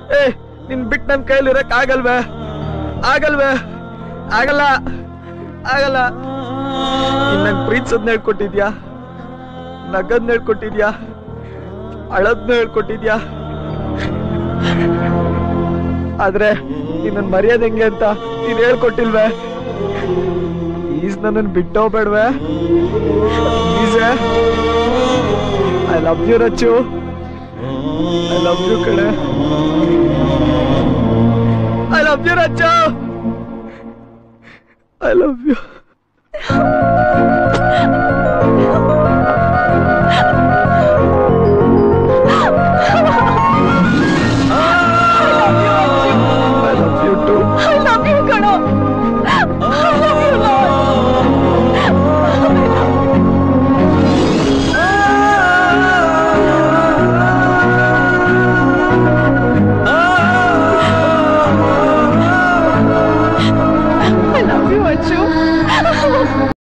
ಏ ನಿನ್ ಬಿಟ್ಟು ನನ್ನ ಕೈಯಲ್ಲಿ ಇರಕ್ ಆಗಲ್ವೇ ಆಗಲ್ವೇ ಆಗಲ್ಲ ಆಗಲ್ಲ ನೀನ್ ನಂಗೆ ಪ್ರೀತಿಸೋದ್ನ ಹೇಳ್ಕೊಟ್ಟಿದ್ಯಾ ನಗದ್ನ ಹೇಳ್ಕೊಟ್ಟಿದ್ಯಾ ಅಳದ್ನ ಹೇಳ್ಕೊಟ್ಟಿದ್ಯಾ ಆದ್ರೆ ನೀನ್ ನನ್ ಮರ್ಯಾದೆ ಹೆಂಗೆ ಅಂತ ನೀನ್ ಹೇಳ್ಕೊಟ್ಟಿಲ್ವೇ ಪ್ಲೀಸ್ ನನ್ನನ್ನು ಬಿಟ್ಟೋಗ್ಬೇಡ್ವೆ please I love you Rachu I love you ಕಡೆ I love you Rachu I love you